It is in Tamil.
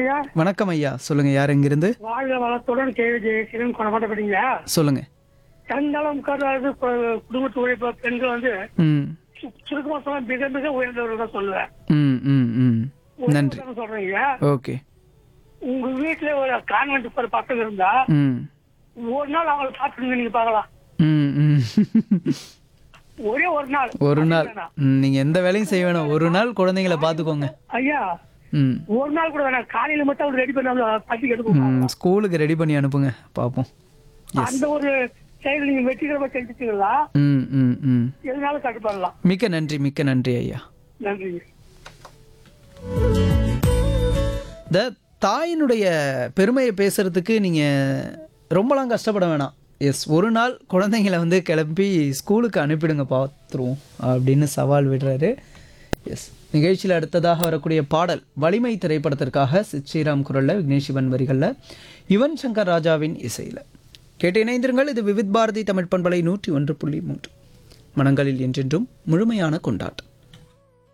ஐயா வணக்கம் ஐயா சொல்லுங்க யார் எங்கிருந்து வாழ்க வளத்துடன் கேள்வி ஜெயசீலன் கொண்டாடப்படுறீங்களா சொல்லுங்க தன்னலம் கருதாது கு- குடும்பத்து உழைப்பு பெண்கள் வந்து ம் சு- சுருக்கமா சொன்னா மிக மிக உயர்ந்தவர்கள் தான் சொல்லுவேன் ம் ம் ம் நன்றி உயர்ந்தவர்கள் சொல்றீங்க ஓகே உங்க வீட்டுல ஒரு கான்வென்ட் ஒரு பக்கம் இருந்தா ம் ஒரு நாள் அவங்கள பாத்துருங்க நீங்க பார்க்கலாம் ம் ம் ஒரே ஒரு நாள் ஒரு நாள் வேணாம். ம், நீங்க எந்த வேலையும் செய்ய வேணாம் ஒரு நாள் குழந்தைங்களை பார்த்துக்கோங்க ஐயா ம் ஒரு நாள் கூட வேணாம் காலையில மட்டும் அவங்க ரெடி பண்ணி அவங்க பத்தி எடுக்கும் ம், ஸ்கூலுக்கு ரெடி பண்ணி அனுப்புங்க பார்ப்போம் அந்த ஒரு செயல் நீங்க வெற்றிகரமா செஞ்சுட்டீங்களா ம் ம் ம் எதுனாலும் கட்டுப்படலாம் மிக்க நன்றி மிக்க நன்றி ஐயா நன்றி இந்த தாயினுடைய பெருமையை பேசுறதுக்கு நீங்கள் ரொம்பலாம் கஷ்டப்பட வேணாம் எஸ் ஒரு நாள் குழந்தைங்களை வந்து கிளப்பி ஸ்கூலுக்கு அனுப்பிடுங்க பார்த்துருவோம் அப்படின்னு சவால் விடுறாரு எஸ் நிகழ்ச்சியில் அடுத்ததாக வரக்கூடிய பாடல் வலிமை திரைப்படத்திற்காக சித் ஸ்ரீராம் குரலில் விக்னேஷ் சிவன் வரிகளில் யுவன் சங்கர் ராஜாவின் இசையில் கேட்டு இணைந்திருங்கள் இது விவித் பாரதி தமிழ் பண்பலை நூற்றி ஒன்று புள்ளி மூன்று மனங்களில் என்றென்றும் முழுமையான கொண்டாட்டம்